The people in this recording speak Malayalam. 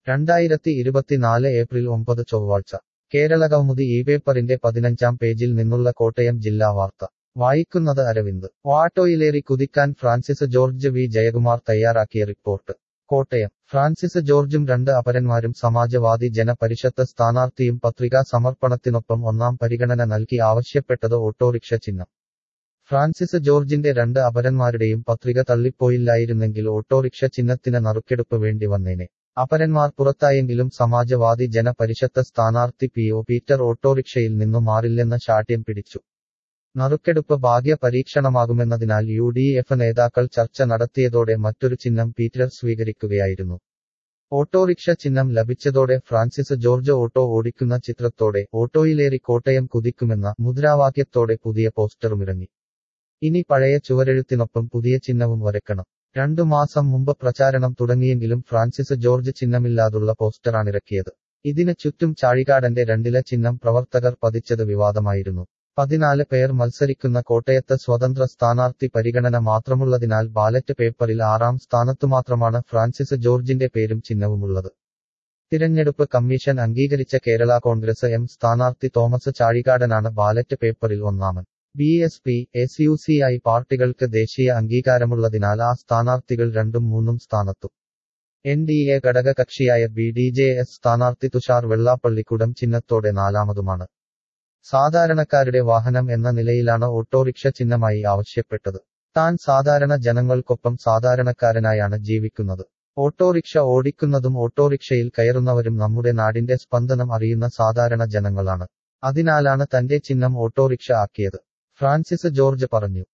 രണ്ടായിരത്തി ഇരുപത്തിനാല് ഏപ്രിൽ ഒമ്പത് ചൊവ്വാഴ്ച കേരളകൗമുദി ഈ പേപ്പറിന്റെ പതിനഞ്ചാം പേജിൽ നിന്നുള്ള കോട്ടയം ജില്ലാ വാർത്ത വായിക്കുന്നത് അരവിന്ദ് വാട്ടോയിലേറി കുതിക്കാൻ ഫ്രാൻസിസ് ജോർജ് വി ജയകുമാർ തയ്യാറാക്കിയ റിപ്പോർട്ട് കോട്ടയം ഫ്രാൻസിസ് ജോർജും രണ്ട് അപരന്മാരും സമാജവാദി ജനപരിഷത്ത് സ്ഥാനാർത്ഥിയും പത്രികാ സമർപ്പണത്തിനൊപ്പം ഒന്നാം പരിഗണന നൽകി ആവശ്യപ്പെട്ടത് ഓട്ടോറിക്ഷ ചിഹ്നം ഫ്രാൻസിസ് ജോർജിന്റെ രണ്ട് അപരന്മാരുടെയും പത്രിക തള്ളിപ്പോയില്ലായിരുന്നെങ്കിൽ ഓട്ടോറിക്ഷ ചിഹ്നത്തിന് നറുക്കെടുപ്പ് വേണ്ടി വന്നേനെ അപരന്മാർ പുറത്തായെങ്കിലും സമാജവാദി ജനപരിഷത്ത് സ്ഥാനാർത്ഥി പി ഒ പീറ്റർ ഓട്ടോറിക്ഷയിൽ നിന്നു മാറില്ലെന്ന് ശാഠ്യം പിടിച്ചു നറുക്കെടുപ്പ് ഭാഗ്യ പരീക്ഷണമാകുമെന്നതിനാൽ യു ഡി എഫ് നേതാക്കൾ ചർച്ച നടത്തിയതോടെ മറ്റൊരു ചിഹ്നം പീറ്റർ സ്വീകരിക്കുകയായിരുന്നു ഓട്ടോറിക്ഷ ചിഹ്നം ലഭിച്ചതോടെ ഫ്രാൻസിസ് ജോർജ് ഓട്ടോ ഓടിക്കുന്ന ചിത്രത്തോടെ ഓട്ടോയിലേറി കോട്ടയം കുതിക്കുമെന്ന മുദ്രാവാക്യത്തോടെ പുതിയ പോസ്റ്ററുമിറങ്ങി ഇനി പഴയ ചുവരെഴുത്തിനൊപ്പം പുതിയ ചിഹ്നവും വരയ്ക്കണം രണ്ടു മാസം മുമ്പ് പ്രചാരണം തുടങ്ങിയെങ്കിലും ഫ്രാൻസിസ് ജോർജ് ചിഹ്നമില്ലാതുള്ള പോസ്റ്ററാണിറക്കിയത് ഇതിന് ചുറ്റും ചാഴികാടന്റെ രണ്ടില ചിഹ്നം പ്രവർത്തകർ പതിച്ചത് വിവാദമായിരുന്നു പതിനാല് പേർ മത്സരിക്കുന്ന കോട്ടയത്ത് സ്വതന്ത്ര സ്ഥാനാർത്ഥി പരിഗണന മാത്രമുള്ളതിനാൽ ബാലറ്റ് പേപ്പറിൽ ആറാം സ്ഥാനത്തുമാത്രമാണ് ഫ്രാൻസിസ് ജോർജിന്റെ പേരും ചിഹ്നവുമുള്ളത് തിരഞ്ഞെടുപ്പ് കമ്മീഷൻ അംഗീകരിച്ച കേരള കോൺഗ്രസ് എം സ്ഥാനാർത്ഥി തോമസ് ചാഴികാടനാണ് ബാലറ്റ് പേപ്പറിൽ ഒന്നാമൻ B S P S U C I പാർട്ടികൾക്ക് ദേശീയ അംഗീകാരമുള്ളതിനാൽ ആ സ്ഥാനാർത്ഥികൾ രണ്ടും മൂന്നും സ്ഥാനത്തും എൻ ഡി എ ഘടകകക്ഷിയായ ബി ഡി ജെ എസ് സ്ഥാനാർത്ഥി തുഷാർ വെള്ളാപ്പള്ളിക്കുടം ചിഹ്നത്തോടെ നാലാമതുമാണ് സാധാരണക്കാരുടെ വാഹനം എന്ന നിലയിലാണ് ഓട്ടോറിക്ഷ ചിഹ്നമായി ആവശ്യപ്പെട്ടത് താൻ സാധാരണ ജനങ്ങൾക്കൊപ്പം സാധാരണക്കാരനായാണ് ജീവിക്കുന്നത് ഓട്ടോറിക്ഷ ഓടിക്കുന്നതും ഓട്ടോറിക്ഷയിൽ കയറുന്നവരും നമ്മുടെ നാടിന്റെ സ്പന്ദനം അറിയുന്ന സാധാരണ ജനങ്ങളാണ് അതിനാലാണ് തന്റെ ചിഹ്നം ഓട്ടോറിക്ഷ ആക്കിയത് ഫ്രാൻസിസ് ജോർജ് പറഞ്ഞു